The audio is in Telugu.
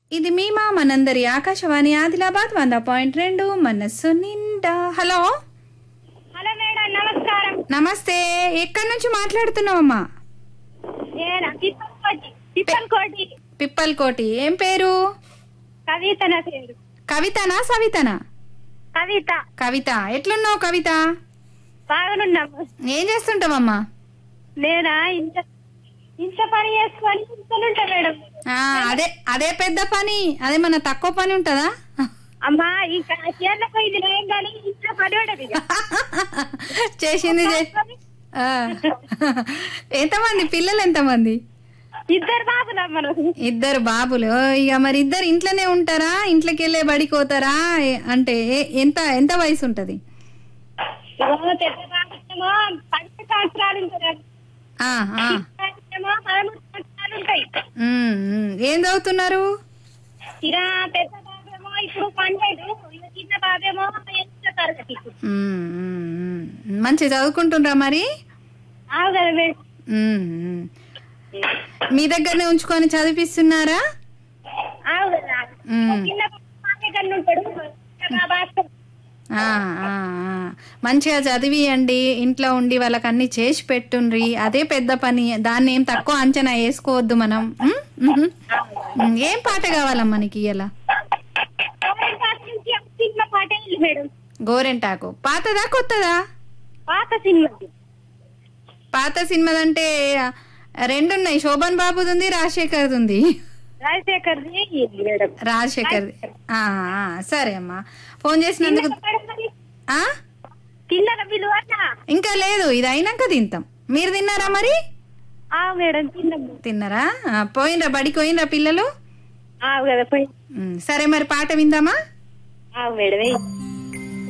ఇది మీమా మనందరి ఆకాశవాణి ఆదిలాబాద్ వంద పాయింట్ రెండు మనస్సు నిండా హలో హలో మేడం నమస్కారం నమస్తే ఎక్కడి నుంచి మాట్లాడుతున్నావమ్మా నేను తిప్పల్కోటి తిప్పల్కోటి పిప్పల్ కోటి ఏం పేరు కవిత నా పేరు కవితనా సవితనా కవిత కవిత ఎట్లున్నావు కవిత బాగానున్నాము ఏం చేస్తుంటావమ్మా నేనా ఇంత ఇంత పని చేసుకొని ఇంతలుంటా మేడం ఆ, అదే అదే పెద్ద పని అదే మన తక్కువ పని ఉంటుందా అమ్మా ఇంకా చీరల పోయింది ఏం కానీ ఇంట్లో పని ఉండదు ఇక. చేసింది చే- ఆ. ఎంతమంది పిల్లలు ఎంతమంది ఇద్దరు బాబులా మనం ఇద్దరు బాబులు ఇక మరి ఇద్దరు ఇంట్లోనే ఉంటారా ఇంట్లోకి వెళ్ళే బడికి పోతారా ఏ- అంటే ఏ- ఎంత ఎంత వయసు ఉంటది ఇదిగో పెద్ద బాబుకేమో పది సంవత్సరాలు ఉంటాయి ఆ, ఆ. ఏమో పదమూడు సంవత్సరాలు ఉంటాయి ఉమ్, ఉమ్. ఏం చదువుతున్నారు ఇరా పెద్ద బాబేమో ఇప్పుడు పన్నెండు ఇక చిన్న బాబేమో ఎనిమిదో తరగతి ఉమ్, ఉమ్, ఉమ్. మంచిగా చదువుకుంటుండ్రా మరి ఆవు కదా మేడం ఉమ్, ఉమ్. మీ దగ్గరనే ఉంచుకొని చదివిస్తున్నారా ఆవు కదా ఉమ్. చిన్న బాబే కన్నా ఉంటాడు చిన్న బాబు ఆ, ఆ, ఆ. మంచిగా చదివియండి ఇంట్లో ఉండి వాళ్ళకి అన్ని చేసి పెట్టుండ్రి అదే పెద్ద పని దాన్ని ఏం తక్కువ అంచనా వేసుకోవద్దు మనం ఉమ్? ఉహు. ఉమ్, ఏం పాట కావాలమ్మా మనకి ఇలా గవర్నమెంట్ పార్టీ నుంచి ఒక సినిమా పాట వెళ్ళి మేడం గోరెంటాకు పాతదా కొత్తదా పాత సినిమా పాత సినిమాదంటే రెండు ఉన్నాయి శోభన్ బాబుది ఉంది రాజశేఖర్ది ఉంది రాజశేఖర్ మేడం రాజశేఖర్ ఆ, ఆ, సరే అమ్మా ఫోన్ చేసినందుకు ఆ తిన్నర విలువ ఇంకా లేదు ఇది అయినాక తింటాం మీరు తిన్నారా మరి ఆ మేడం తిన్నాము తిన్నారా ఆ, పోయినరా బడికి పోయినరా పిల్లలు ఆవు కదా పోయి ఉమ్, సరే మరి పాట విందామా ఆవు మేడం